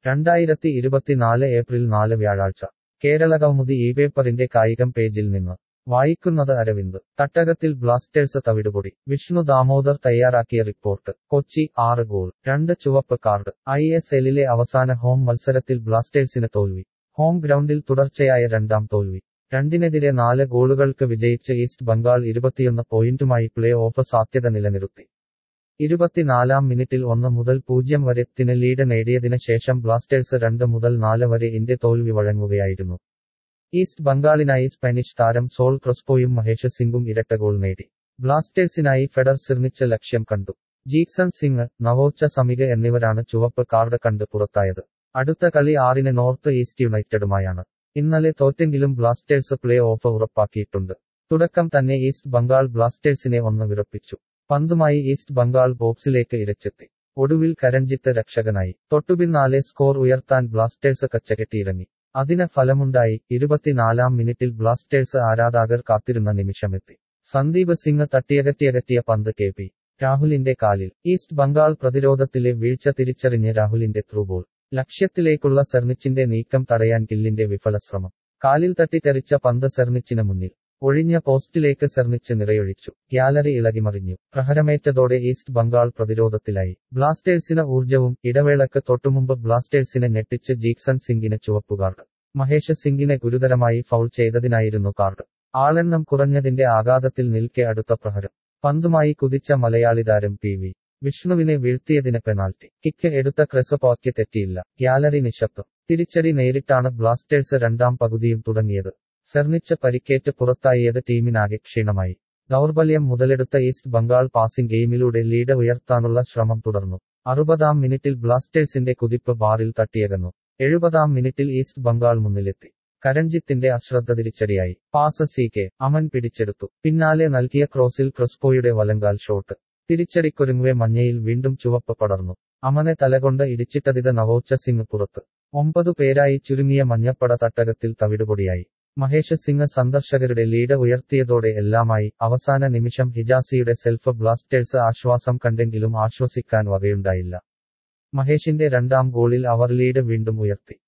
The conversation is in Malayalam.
രണ്ടായിരത്തി ഇരുപത്തിനാല് ഏപ്രിൽ നാല് വ്യാഴാഴ്ച കേരളകൗമുദി ഈ പേപ്പറിന്റെ കായികം പേജിൽ നിന്ന് വായിക്കുന്നത് അരവിന്ദ് തട്ടകത്തിൽ ബ്ലാസ്റ്റേഴ്സ് തവിടുപൊടി വിഷ്ണു ദാമോദർ തയ്യാറാക്കിയ റിപ്പോർട്ട് കൊച്ചി ആറ് ഗോൾ രണ്ട് ചുവപ്പ് കാർഡ് ഐ എസ് എല്ലിലെ അവസാന ഹോം മത്സരത്തിൽ ബ്ലാസ്റ്റേഴ്സിന് തോൽവി ഹോം ഗ്രൗണ്ടിൽ തുടർച്ചയായ രണ്ടാം തോൽവി രണ്ടിനെതിരെ നാല് ഗോളുകൾക്ക് വിജയിച്ച് ഈസ്റ്റ് ബംഗാൾ ഇരുപത്തിയൊന്ന് പോയിന്റുമായി പ്ലേ ഓഫ് സാധ്യത നിലനിർത്തി ഇരുപത്തിനാലാം മിനിറ്റിൽ ഒന്ന് മുതൽ പൂജ്യം വരെ ത്തിന് ലീഡ് നേടിയതിന് ശേഷം ബ്ലാസ്റ്റേഴ്സ് രണ്ട് മുതൽ നാല് വരെ ഇന്ത്യ തോൽവി വഴങ്ങുകയായിരുന്നു ഈസ്റ്റ് ബംഗാളിനായി സ്പാനിഷ് താരം സോൾ ക്രൊസ്പോയും മഹേഷ് സിംഗും ഇരട്ട ഗോൾ നേടി ബ്ലാസ്റ്റേഴ്സിനായി ഫെഡർ സിർണിച്ച് ലക്ഷ്യം കണ്ടു ജീക്സൺ സിംഗ് നവോച്ച സമിക എന്നിവരാണ് ചുവപ്പ് കാർഡ് കണ്ട് പുറത്തായത് അടുത്ത കളി ആറിന് നോർത്ത് ഈസ്റ്റ് യുണൈറ്റഡുമായാണ് ഇന്നലെ തോറ്റെങ്കിലും ബ്ലാസ്റ്റേഴ്സ് പ്ലേ ഓഫ് ഉറപ്പാക്കിയിട്ടുണ്ട് തുടക്കം തന്നെ ഈസ്റ്റ് ബംഗാൾ ബ്ലാസ്റ്റേഴ്സിനെ ഒന്ന് വിറപ്പിച്ചു പന്തുമായി ഈസ്റ്റ് ബംഗാൾ ബോക്സിലേക്ക് ഇരച്ചെത്തി ഒടുവിൽ കരഞ്ജിത്ത് രക്ഷകനായി തൊട്ടുപിന്നാലെ സ്കോർ ഉയർത്താൻ ബ്ലാസ്റ്റേഴ്സ് കച്ചകെട്ടിയിറങ്ങി അതിന് ഫലമുണ്ടായി ഇരുപത്തിനാലാം മിനിറ്റിൽ ബ്ലാസ്റ്റേഴ്സ് ആരാധകർ കാത്തിരുന്ന നിമിഷമെത്തി സന്ദീപ് സിംഗ് തട്ടിയകറ്റിയകറ്റിയ പന്ത് കെ പി രാഹുലിന്റെ കാലിൽ ഈസ്റ്റ് ബംഗാൾ പ്രതിരോധത്തിലെ വീഴ്ച തിരിച്ചറിഞ്ഞ് രാഹുലിന്റെ ത്രൂബോൾ ലക്ഷ്യത്തിലേക്കുള്ള സെർണിച്ചിന്റെ നീക്കം തടയാൻ ഗില്ലിന്റെ വിഫല ശ്രമം കാലിൽ തട്ടിത്തെറിച്ച പന്ത് സെർണിച്ചിന് മുന്നിൽ ഒഴിഞ്ഞ പോസ്റ്റിലേക്ക് സെർണിച്ച് നിറയൊഴിച്ചു ഗ്യാലറി ഇളകിമറിഞ്ഞു പ്രഹരമേറ്റതോടെ ഈസ്റ്റ് ബംഗാൾ പ്രതിരോധത്തിലായി ബ്ലാസ്റ്റേഴ്സിന് ഊർജവും ഇടവേളക്ക് തൊട്ടുമുമ്പ് ബ്ലാസ്റ്റേഴ്സിനെ ഞെട്ടിച്ച് ജീക്സൺ സിംഗിന് ചുവപ്പുകാർഡ് മഹേഷ് സിംഗിനെ ഗുരുതരമായി ഫൗൾ ചെയ്തതിനായിരുന്നു കാർഡ് ആളെണ്ണം കുറഞ്ഞതിന്റെ ആഘാതത്തിൽ നിൽക്കെ അടുത്ത പ്രഹരം പന്തുമായി കുതിച്ച മലയാളി താരം പി വി വിഷ്ണുവിനെ വീഴ്ത്തിയതിന് പെനാൽറ്റി കിക്ക് എടുത്ത ക്രെസപ്പോയ്ക്ക് തെറ്റിയില്ല ഗ്യാലറി നിശബ്ദം തിരിച്ചടി നേരിട്ടാണ് ബ്ലാസ്റ്റേഴ്സ് രണ്ടാം പകുതിയും തുടങ്ങിയത് സെർണിച്ച് പരിക്കേറ്റ് പുറത്തായത് ടീമിനാകെ ക്ഷീണമായി ദൗർബല്യം മുതലെടുത്ത ഈസ്റ്റ് ബംഗാൾ പാസിംഗ് ഗെയിമിലൂടെ ലീഡ് ഉയർത്താനുള്ള ശ്രമം തുടർന്നു അറുപതാം മിനിറ്റിൽ ബ്ലാസ്റ്റേഴ്സിന്റെ കുതിപ്പ് ബാറിൽ തട്ടിയകന്നു എഴുപതാം മിനിറ്റിൽ ഈസ്റ്റ് ബംഗാൾ മുന്നിലെത്തി കരഞ്ജിത്തിന്റെ അശ്രദ്ധ തിരിച്ചടിയായി പാസ് സി കെ അമൻ പിടിച്ചെടുത്തു പിന്നാലെ നൽകിയ ക്രോസിൽ ക്രൊസ്പോയുടെ വലങ്കാൽ ഷോട്ട് തിരിച്ചടിക്കൊരുങ്ങുവെ മഞ്ഞയിൽ വീണ്ടും ചുവപ്പ് പടർന്നു അമനെ തലകൊണ്ട് ഇടിച്ചിട്ടതിത് നവോച്ച സിംഗ് പുറത്ത് ഒമ്പതു പേരായി ചുരുങ്ങിയ മഞ്ഞപ്പട തട്ടകത്തിൽ തവിടുപൊടിയായി മഹേഷ് സിംഗ് സന്ദർശകരുടെ ലീഡ് ഉയർത്തിയതോടെ എല്ലാമായി അവസാന നിമിഷം ഹിജാസിയുടെ സെൽഫ് ബ്ലാസ്റ്റേഴ്സ് ആശ്വാസം കണ്ടെങ്കിലും ആശ്വസിക്കാൻ വകയുണ്ടായില്ല മഹേഷിന്റെ രണ്ടാം ഗോളിൽ അവർ ലീഡ് വീണ്ടും ഉയർത്തി